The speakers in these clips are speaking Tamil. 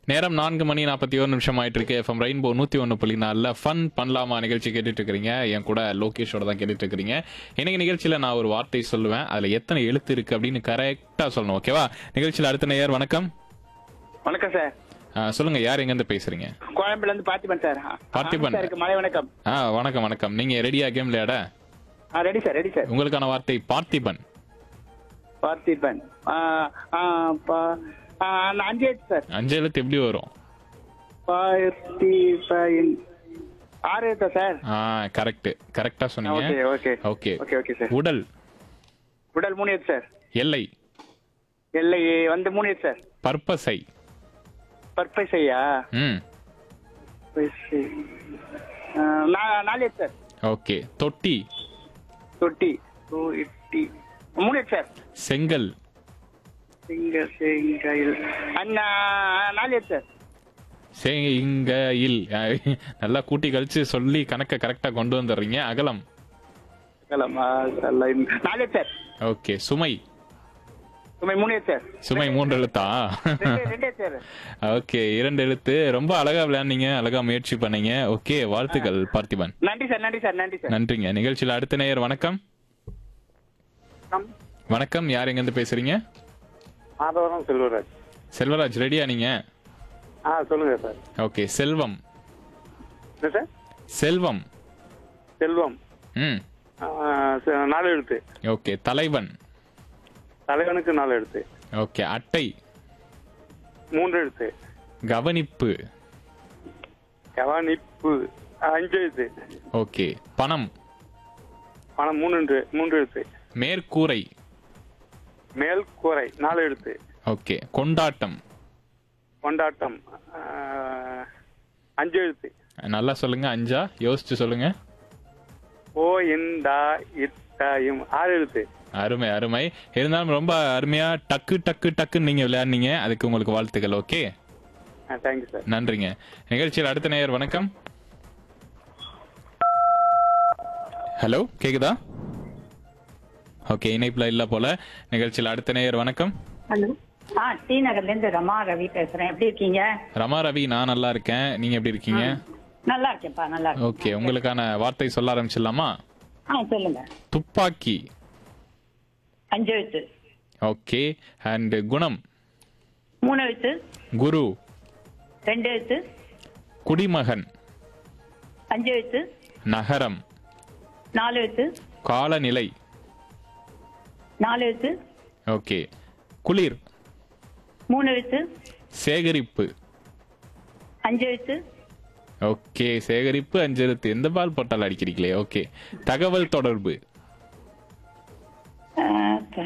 நேரம் நான்கு மணி நாற்பத்தி ஒரு நிமிஷம் ஆயிட்டு இருக்கு எஃப்எம் ரெயின்போ நூத்தி ஒன்று புள்ளி நாலில் ஃபன் பண்ணலாமா நிகழ்ச்சி கேட்டுட்டு இருக்கிறீங்க என் கூட லோகேஷோட தான் கேட்டுட்டு இருக்கிறீங்க இன்னைக்கு நிகழ்ச்சியில நான் ஒரு வார்த்தை சொல்லுவேன் அதுல எத்தனை எழுத்து இருக்கு அப்படின்னு கரெக்டா சொல்லணும் ஓகேவா நிகழ்ச்சியில் அடுத்த நேயர் வணக்கம் வணக்கம் சார் ஆ, சொல்லுங்க யார் எங்க இருந்து பேசுறீங்க கோயம்புல இருந்து பார்த்திபன் சார் பார்த்திபன். சாருக்கு மலை வணக்கம் ஆ வணக்கம் வணக்கம் நீங்க ரெடியா கேம் விளையாட ஆ ரெடி சார் ரெடி சார் உங்களுக்கான வார்த்தை பார்த்திபன் பார்த்திபன் ஆ, ஆ, பா- ஆ, நான் அஞ்சு எழுத்து சார் அஞ்சு எழுத்து எப்படி வரும் பார்த்திபன் ஆறு எழுத்தா சார் ஆ கரெக்ட் கரெக்டா சொன்னீங்க okay okay okay okay okay sir உடல் உடல் மூணு எழுத்து சார் எல்லை எல்லை வந்து மூணு எழுத்து சார் பற்பசை பற்பை செய்யா ம் பற்பசை. ஆ, நா- நாலு எழுத்து சார் ஓகே தொட்டி தொட்டி ஓ எட்டி மூணு எழுத்து சார் செங்கல் சிங்க செங்கையில் அண்ணா நாலு எழுத்து சார் செங்கையில் நல்லா கூட்டி கழிச்சு சொல்லி கணக்கை கரெக்டா கொண்டு வந்துடுறீங்க அகலம் கலமா நாலு எழுத்து சார் ஓகே சுமை சுமை மூணு எழுத்து சார் சுமை மூன்று எழுத்தா ரெண்டு ரெண்டு எழுத்து சார் ஓகே இரண்டு எழுத்து ரொம்ப அழகா விளையாடுனீங்க அழகா முயற்சி பண்ணீங்க ஓகே வாழ்த்துக்கள் பார்த்திபன் நன்றி சார் நன்றி சார் நன்றி சார் நன்றிங்க நிகழ்ச்சியில் அடுத்த நேயர் வணக்கம் வணக்கம் யார் எங்க இருந்து பேசுறீங்க ஆதவரம் செல்வராஜ் செல்வராஜ் ரெடியா நீங்க ஆ சொல்லுங்க சார் ஓகே செல்வம் என்ன சார் செல்வம் செல்வம் ம் ஆ, ச- நாலு எழுத்து ஓகே தலைவன் தலைவனுக்கு நாலு எழுத்து ஓகே அட்டை மூன்று எழுத்து கவனிப்பு கவனிப்பு ஆ, அஞ்சு எழுத்து ஓகே பணம் பணம் மூணு எழுத்து மூன்று எழுத்து மேற்கூரை மேல் கூரை நாலு எழுத்து ஓகே கொண்டாட்டம் கொண்டாட்டம் ஆ, அஞ்சு எழுத்து நல்லா சொல்லுங்க அஞ்சா யோசிச்சு சொல்லுங்க ஓ இந்தா இத்தாயும் ஆறு எழுத்து அருமை அருமை இருந்தாலும் ரொம்ப அருமையா டக்கு டக்கு டக்குன்னு நீங்க விளையாடுனீங்க அதுக்கு உங்களுக்கு வாழ்த்துக்கள் ஓகே ஆ தேங்க்யூ சார் நன்றிங்க நிகழ்ச்சியில் அடுத்த நேயர் வணக்கம் ஹலோ கேக்குதா ஓகே இணைப்புல இல்ல போல நிகழ்ச்சியில் அடுத்த நேயர் வணக்கம் ஹலோ ஆ டி நகர்ல இருந்து ரமா ரவி பேசுறேன் எப்படி இருக்கீங்க ரமா ரவி நான் நல்லா இருக்கேன் நீங்க எப்படி இருக்கீங்க நல்லா இருக்கேன்ப்பா நல்லா இருக்கேன் ஓகே உங்களுக்கான வார்த்தை சொல்ல ஆரம்பிச்சிடலாமா ஆ சொல்லுங்க துப்பாக்கி அஞ்சு எழுத்து ஓகே அண்ட் குணம் மூணு எழுத்து குரு ரெண்டு எழுத்து குடிமகன் அஞ்சு எழுத்து நகரம் நாலு எழுத்து காலநிலை நாலு எழுத்து ஓகே குளிர் மூணு எழுத்து சேகரிப்பு அஞ்சு எழுத்து ஓகே சேகரிப்பு அஞ்சு எழுத்து எந்த பால் போட்டால் அடிக்கிறீங்களே ஓகே தகவல் தொடர்பு ஆ, த-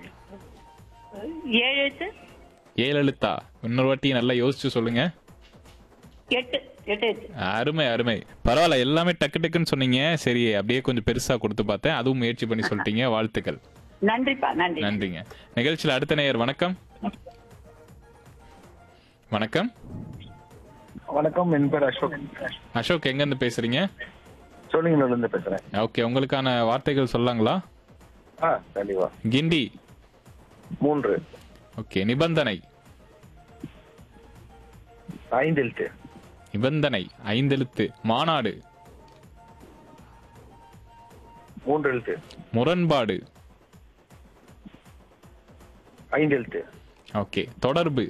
ஏழு எழுத்து ஏழு எழுத்தா இன்னொரு வாட்டி நல்லா யோசிச்சு சொல்லுங்க எட்டு எட்டு எழுத்து அருமை அருமை பரவாயில்ல எல்லாமே டக்கு டக்குன்னு சொன்னீங்க சரி அப்படியே கொஞ்சம் பெருசா கொடுத்து பார்த்தேன் அதுவும் முயற்சி பண்ணி சொல்லிட்டீங்க வாழ்த்துக்கள் நன்றிப்பா நன்றி நன்றிங்க நிகழ்ச்சியில் அடுத்த நேயர் வணக்கம் வணக்கம் வணக்கம் என் பேர் அசோக் அசோக் எங்க இருந்து பேசுறீங்க சோழிங்கநல்லூர்ல இருந்து பேசுறேன் ஓகே உங்களுக்கான வார்த்தைகள் சொல்லாங்களா ஆ கண்டிப்பா கிண்டி மூன்று ஓகே நிபந்தனை ஐந்து எழுத்து நிபந்தனை ஐந்தெழுத்து மாநாடு மூன்று எழுத்து முரண்பாடு ஐந்து எழுத்து ஓகே தொடர்பு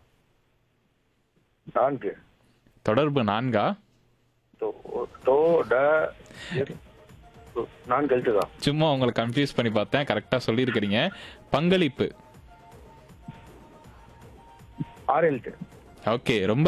நான்கு தொடர்பு நான்கா தோ- தோ ட எஸ். நான்கு எழுத்து தான் சும்மா உங்களை கன்ஃபியூஸ் பண்ணி பார்த்தேன் கரெக்டா சொல்லியிருக்கிறீங்க பங்களிப்பு ஆறு எழுத்து ஓகே ரொம்ப